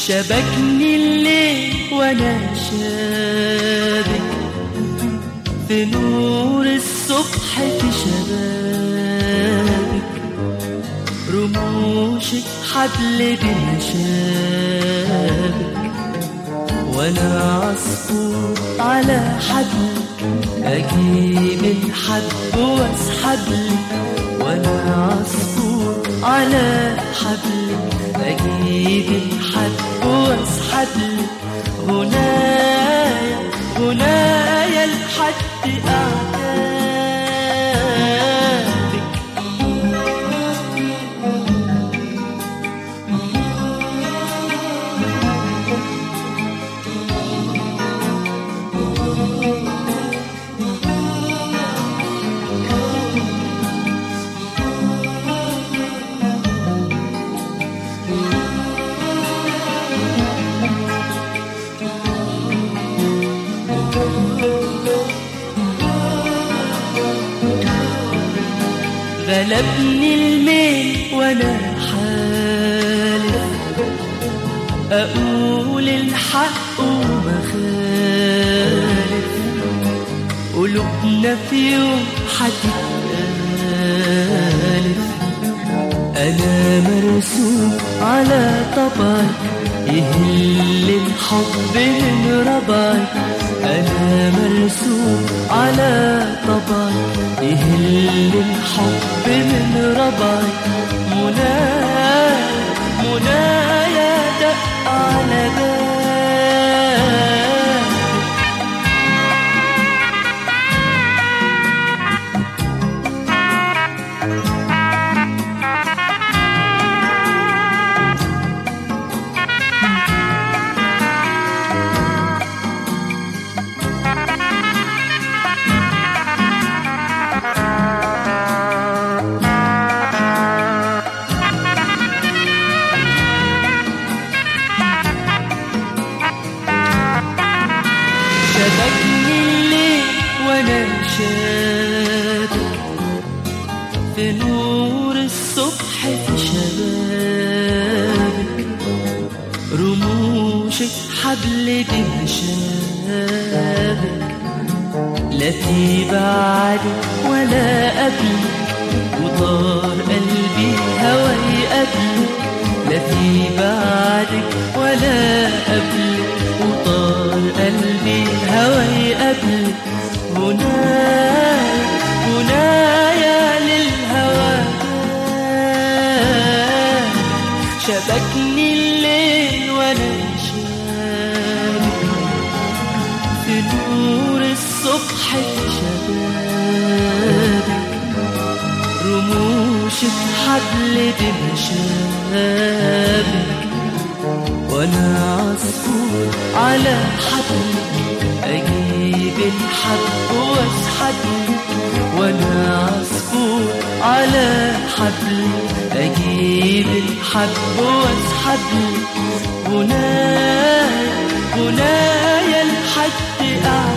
شبكني الليل وانا شابك في نور الصبح في شبابك رموشك حبل بمشابك وانا عصفور على حبلك اجيب الحب واسحبلك وانا عصفور على حبلك اجيب الحب واسحبلك هنايا هنايا لحد اعتابك غلبني الميل وانا حالف اقول الحق ومخالف قلوبنا في يوم حتتالف انا مرسوم على طبعك يهل الحب من ربعك انا مرسوم على طبعك يهل الحب من ربعك منايا منايا دق على بابك شبكني الليل وانا شابك في نور الصبح في شبابك رموشك حبل بمشابك لا في بعدك ولا قبلك وطار قلبي هوى يقابلك لا في بعدك ولا قبلك وطار قلبي هوى يقابلك هنايا هنايا للهوى شبكني الليل وانا شابك في نور الصبح في شبابك رموشك حبل بمشابك وانا عصفور على حبلك اجيب الحب واسحبلك وانا عصفور على حبلك اجيب الحب واسحبلك هنايا هنايا لحد أعلى